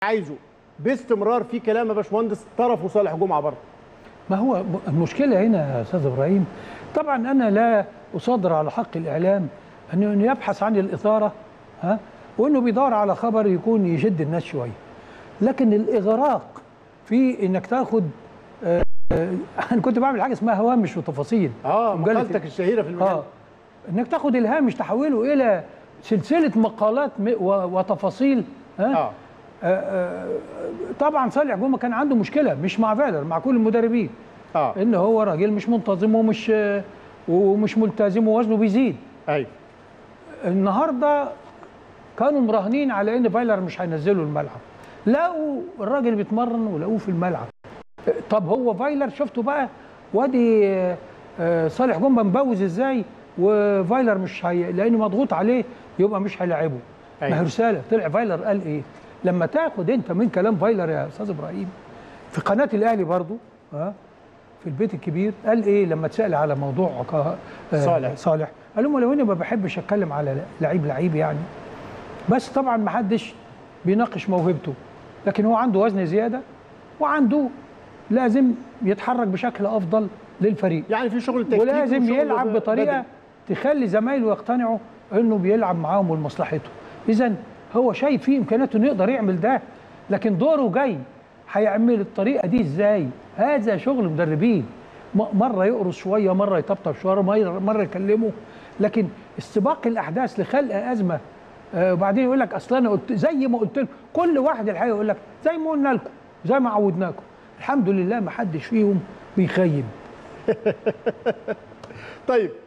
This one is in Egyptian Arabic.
عايزه باستمرار في كلام يا باشمهندس طرفه صالح جمعه برضه ما هو المشكله هنا يا استاذ ابراهيم طبعا انا لا اصادر على حق الاعلام انه إنه يبحث عن الاثاره ها وانه بيدور على خبر يكون يشد الناس شويه لكن الاغراق في انك تاخد آه، آه، انا كنت بعمل حاجه اسمها هوامش وتفاصيل اه في مجلة مقالتك الشهيره في المجال اه انك تاخد الهامش تحوله الى سلسله مقالات م- و- وتفاصيل ها اه طبعا صالح جمعه كان عنده مشكله مش مع فالر مع كل المدربين اه ان هو راجل مش منتظم ومش ومش ملتزم ووزنه بيزيد ايوه النهارده كانوا مراهنين على ان فايلر مش هينزله الملعب لقوا الراجل بيتمرن ولقوه في الملعب طب هو فايلر شفتوا بقى وادي آه، آه، صالح جمعه مبوز ازاي وفايلر مش هي لانه مضغوط عليه يبقى مش هيلاعبه أيوة. ما هي رساله طلع فايلر قال ايه لما تاخد انت من كلام فايلر يا استاذ ابراهيم في قناه الاهلي برضو ها في البيت الكبير قال ايه لما اتسال على موضوع عقا- آه، صالح. صالح قال لهم ولو اني ما بحبش اتكلم على لعيب لعيب يعني بس طبعا ما حدش بيناقش موهبته لكن هو عنده وزن زياده وعنده لازم يتحرك بشكل افضل للفريق يعني في شغل تكتيك ولازم وشغل يلعب ب- بطريقه بدني. تخلي زمايله يقتنعوا انه بيلعب معاهم ولمصلحته اذا هو شايف فيه امكانياته انه يقدر يعمل ده لكن دوره جاي هيعمل الطريقه دي ازاي هذا شغل مدربين م- مره يقرص شويه مره يطبطب شويه مره مره يكلمه لكن استباق الاحداث لخلق ازمه آه، وبعدين يقول لك اصل انا قلت زي ما قلت لكم كل واحد الحقيقه يقول لك زي ما قلنا لكم زي ما عودناكم الحمد لله ما حدش فيهم بيخيب طيب